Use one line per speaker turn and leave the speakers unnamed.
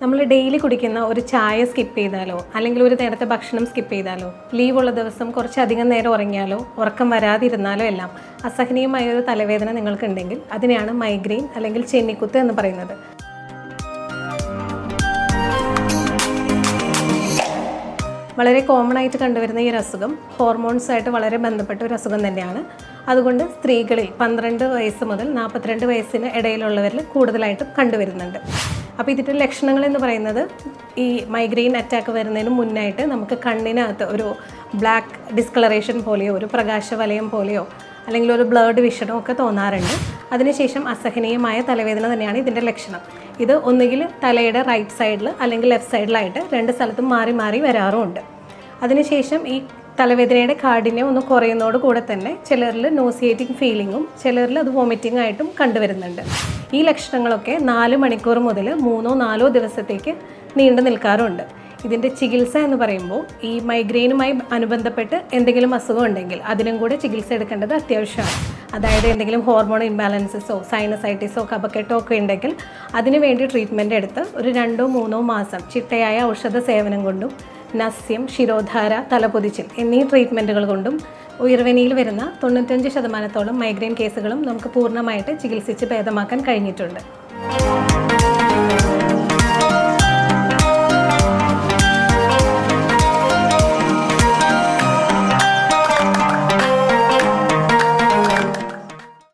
നമ്മൾ ഡെയിലി കുടിക്കുന്ന ഒരു ചായ സ്കിപ്പ് ചെയ്താലോ അല്ലെങ്കിൽ ഒരു നേരത്തെ ഭക്ഷണം സ്കിപ്പ് ചെയ്താലോ ലീവുള്ള ദിവസം കുറച്ചധികം നേരം ഉറങ്ങിയാലോ ഉറക്കം വരാതിരുന്നാലോ എല്ലാം അസഹനീയമായ ഒരു തലവേദന നിങ്ങൾക്കുണ്ടെങ്കിൽ അതിനെയാണ് മൈഗ്രെയിൻ അല്ലെങ്കിൽ ചെന്നിക്കുത്ത് എന്ന് പറയുന്നത് വളരെ കോമൺ ആയിട്ട് കണ്ടുവരുന്ന ഈ ഒരു അസുഖം ഹോർമോൺസ് ആയിട്ട് വളരെ ബന്ധപ്പെട്ട ഒരു അസുഖം തന്നെയാണ് അതുകൊണ്ട് സ്ത്രീകളിൽ പന്ത്രണ്ട് വയസ്സ് മുതൽ നാൽപ്പത്തിരണ്ട് വയസ്സിന് ഇടയിലുള്ളവരിൽ കൂടുതലായിട്ടും കണ്ടുവരുന്നുണ്ട് അപ്പോൾ ഇതിൻ്റെ ലക്ഷണങ്ങൾ എന്ന് പറയുന്നത് ഈ മൈഗ്രെയിൻ അറ്റാക്ക് വരുന്നതിന് മുന്നായിട്ട് നമുക്ക് കണ്ണിനകത്ത് ഒരു ബ്ലാക്ക് ഡിസ്കളറേഷൻ പോലെയോ ഒരു പ്രകാശവലയം പോലെയോ അല്ലെങ്കിൽ ഒരു ബ്ലേഡ് വിഷനോ ഒക്കെ തോന്നാറുണ്ട് അതിനുശേഷം അസഹനീയമായ തലവേദന തന്നെയാണ് ഇതിൻ്റെ ലക്ഷണം ഇത് ഒന്നുകിൽ തലയുടെ റൈറ്റ് സൈഡിൽ അല്ലെങ്കിൽ ലെഫ്റ്റ് സൈഡിലായിട്ട് രണ്ട് സ്ഥലത്തും മാറി മാറി വരാറുമുണ്ട് അതിനുശേഷം ഈ തലവേദനയുടെ കാഠിന്യം ഒന്ന് കുറയുന്നതോട് കൂടെ തന്നെ ചിലരിൽ നോസിയേറ്റിംഗ് ഫീലിങ്ങും ചിലരിൽ അത് വോമിറ്റിംഗ് ആയിട്ടും കണ്ടുവരുന്നുണ്ട് ഈ ലക്ഷണങ്ങളൊക്കെ നാല് മണിക്കൂർ മുതൽ മൂന്നോ നാലോ ദിവസത്തേക്ക് നീണ്ടു നിൽക്കാറുണ്ട് ഇതിൻ്റെ ചികിത്സ എന്ന് പറയുമ്പോൾ ഈ മൈഗ്രെയിനുമായി അനുബന്ധപ്പെട്ട് എന്തെങ്കിലും അസുഖം ഉണ്ടെങ്കിൽ അതിനും കൂടെ ചികിത്സ എടുക്കേണ്ടത് അത്യാവശ്യമാണ് അതായത് എന്തെങ്കിലും ഹോർമോൺ ഇംബാലൻസസോ സൈനസൈറ്റിസോ കഫക്കെട്ടോ ഒക്കെ ഉണ്ടെങ്കിൽ അതിനു വേണ്ടി ട്രീറ്റ്മെൻറ്റ് എടുത്ത് ഒരു രണ്ടോ മൂന്നോ മാസം ചിട്ടയായ ഔഷധ സേവനം കൊണ്ടും നസ്യം ശിരോധാര തലപൊതിച്ചിൽ എന്നീ ട്രീറ്റ്മെൻറ്റുകൾ കൊണ്ടും ഉയർവനിയിൽ വരുന്ന തൊണ്ണൂറ്റഞ്ച് ശതമാനത്തോളം മൈഗ്രെയിൻ കേസുകളും നമുക്ക് പൂർണ്ണമായിട്ട് ചികിത്സിച്ച് ഭേദമാക്കാൻ കഴിഞ്ഞിട്ടുണ്ട്